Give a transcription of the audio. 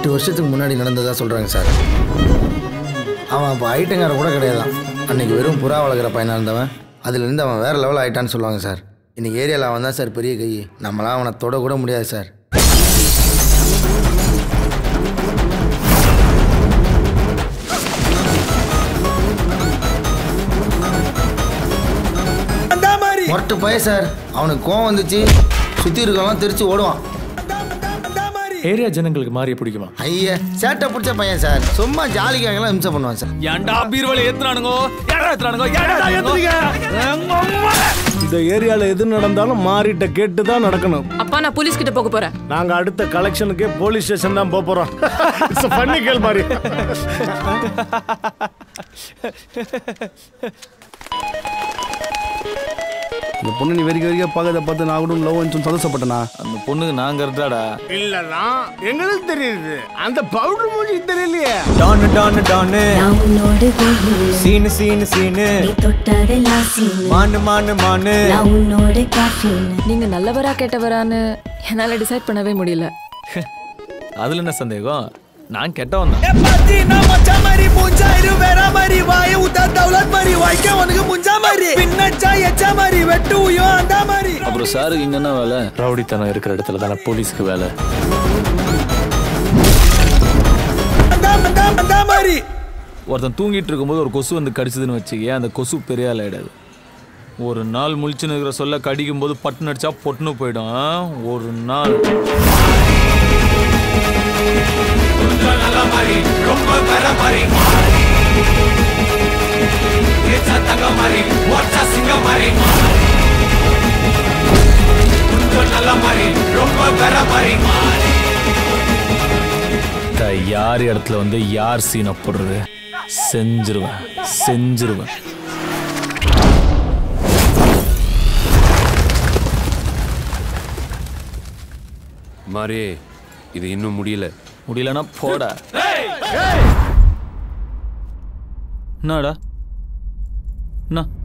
எட்டு வருஷத்துக்கு முன்னாடி நடந்ததா சொல்கிறாங்க சார் அவன் அப்போ ஐட்டங்கார கூட கிடையாதான் அன்னைக்கு வெறும் புறா வளர்க்குற பையனாக இருந்தவன் அதுலேருந்து அவன் வேறு லெவல் ஆயிட்டான்னு சொல்லுவாங்க சார் இன்னைக்கு ஏரியாவில் அவன் தான் சார் பெரிய கை நம்மளாம் அவனை தொட கூட முடியாது சார் மொரட்டு பய சார் அவனுக்கு கோவம் வந்துச்சு சுற்றி இருக்கவங்களாம் தெரிச்சு ஓடுவான் ஏரியா ஜனங்களுக்கு மாறிய பிடிக்குமா ஐயா சேட்டை பிடிச்ச பையன் சார் சும்மா ஜாலிக்காகலாம் இம்சை பண்ணுவான் சார் ஏன்டா பீர்வலை ஏத்துறானுங்கோ யாரா ஏத்துறானுங்கோ யாரா ஏத்துறீங்க இந்த ஏரியால எது நடந்தாலும் மாறிட்ட கேட்டு தான் நடக்கணும் அப்பா நான் போலீஸ் கிட்ட போக போறேன் நாங்க அடுத்த கலெக்ஷனுக்கே போலீஸ் ஸ்டேஷன் தான் போப் போறோம் இட்ஸ் ஃபன்னி கேள் மாதிரி இந்த பொண்ணு நீ வெறிக்க வெறிக்க பார்க்கறத பார்த்து நான் கூட லவ் வந்து சந்தோஷப்பட்டனா அந்த பொண்ணுக்கு நான் கரெக்டாடா இல்லனா எங்களுக்கு தெரியுது அந்த பவுடர் மூஞ்சி தெரியலையே டானு டானு டானு நான் உன்னோடு வெயில் சீனு சீனு சீனு நீ தொட்டதெல்லாம் சீனு மானு மானு மானு நான் உன்னோட காஃபின் நீங்க நல்லவரா கெட்டவரான்னு என்னால டிசைட் பண்ணவே முடியல அதுல என்ன சந்தேகம் நான் கெட்டவன் தான் அப்புறம் சாருக்கு இங்க என்ன வேலை ரவுடித்தனம் இருக்கிற இடத்துல தானே போலீஸ்க்கு வேலை ஒருத்தன் தூங்கிட்டு இருக்கும்போது ஒரு கொசு வந்து கடிச்சதுன்னு வச்சுக்கேன் அந்த கொசு பெரிய ஆள் ஆயிடாது ஒரு நாள் முழிச்சுன்னு இருக்கிற சொல்ல கடிக்கும் போது பட்டுன்னு அடிச்சா பொட்டுன்னு போயிடும் ஆ? ஒரு நாள் த யார் இடத்துல வந்து யார் சீனை போடுறது செஞ்சிருவேன் செஞ்சிருவேன் மாறி இது இன்னும் முடியல முடியலன்னா போடா என்னடா என்ன